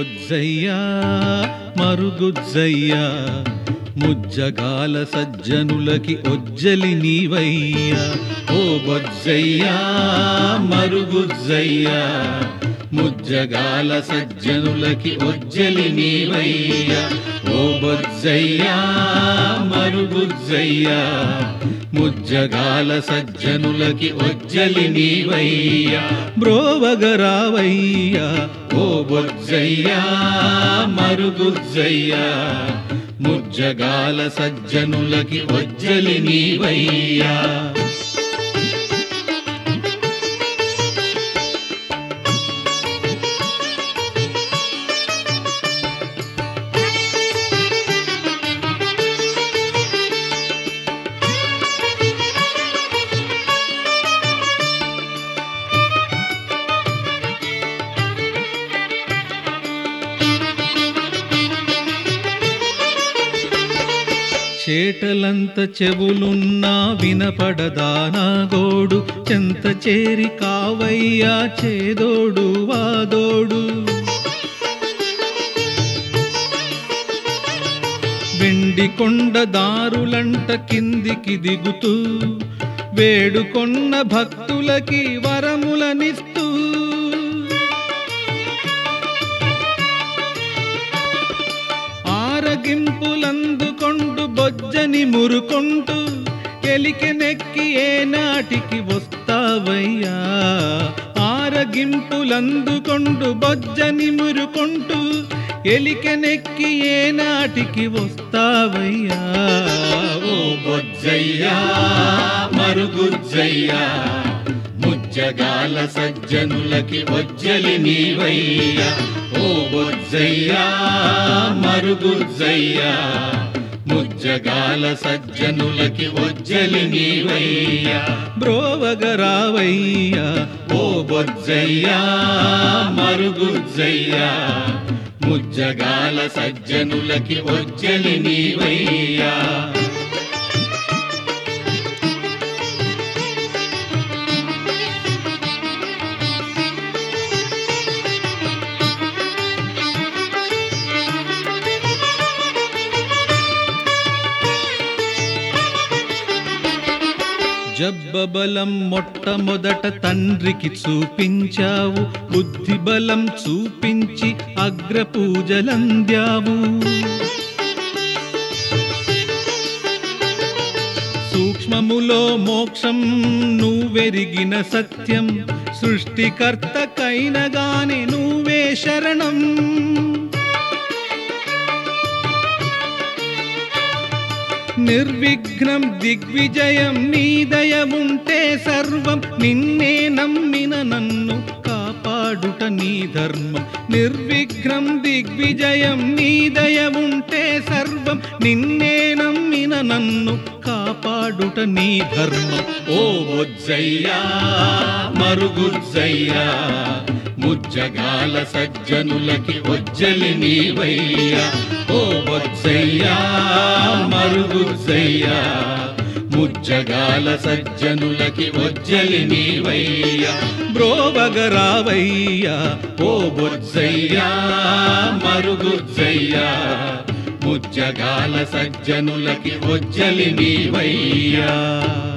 బొజ్జయ్యా మరుగుజ్జయ్యా ముజ్జగాల సజ్జనులకి ఒజ్జలి నీవయ్యా ఓ బొజ్జయ్యా మరుగుజ్జయ్యా ముజ్జగాల సజ్జనులకి ఒజ్జలి నీవయ్యా ఓ బొజ్జయ్యా మరుగుజ్జయ్యా ముజ్జగాల సజ్జనులకి ఒజ్జలి నీవయ్యా బ్రోవగరావయ్యా ఓ బొజ్జయ్యా మరుగుజ్జయ్యా ముజ్జగాల సజ్జనులకి ఒజ్జలి నీవయ్యా చేటలంత చెవులున్నా వినపడదా నా గోడు చెంత చేరి కావయ్యా చేదోడు వాదోడు వెండి కొండ దారులంట కిందికి దిగుతూ వేడుకొన్న భక్తులకి వరములనిస్తూ ఆరగింపులందుకొండు బొజ్జని మురుకొంటూ ఎలికెనెక్కి ఏనాటికి వస్తావయ్యా ఆరగింపులందుకొండు బొజ్జని మురుకొంటూ ఎలికెనెక్కి ఏనాటికి వస్తావయ్యా ఓ బొజ్జయ్యా మరుగుజ్జయ్యా ముజ్జగాల సజ్జనులకి ఒజ్జలి నీవయ్యా ఓ బొజ్జయ్యా మరుగుజ్జయ్యా ముజ్జగాల సజ్జనులకి ఒజ్జలి నీవయ్యా బ్రోవగరావయ్యా ఓ బొజ్జయ్యా మరుగుజ్జయ్యా ముజ్జగాల సజ్జనులకి ఒజ్జలి నీవయ్యా జబ్బబలం మొట్టమొదట తండ్రికి చూపించావు బుద్ధి బలం చూపించి అగ్రపూజలంద్యావు సూక్ష్మములో మోక్షం నువ్వెరిగిన సత్యం సృష్టికర్తకైన గాని నువ్వే శరణం నిర్విఘ్నం దిగ్విజయం నీ దయముంటే సర్వం నిన్నే నమ్మిన నన్ను కాపాడుట నీ ధర్మం నిర్విఘ్నం దిగ్విజయం నీ దయముంటే సర్వం నిన్నే నమ్మిన నన్ను కాపాడుట నీ ధర్మం ఓ బొజ్జయ్యా మరుగుజ్జయ్యా ముజ్జగాల సజ్జనులకి ఒజ్జలి నీవయ్యా ఓ బొజ్జయ్యా మరుగుజ్జయ్యా ముజ్జగాల సజ్జనులకి ఒజ్జలి నీవయ్యా బ్రోవగరావయ్యా ఓ బొజ్జయ్యా మరుగుజ్జయ్యా ముజ్జగాల సజ్జనులకి ఒజ్జలి నీవయ్యా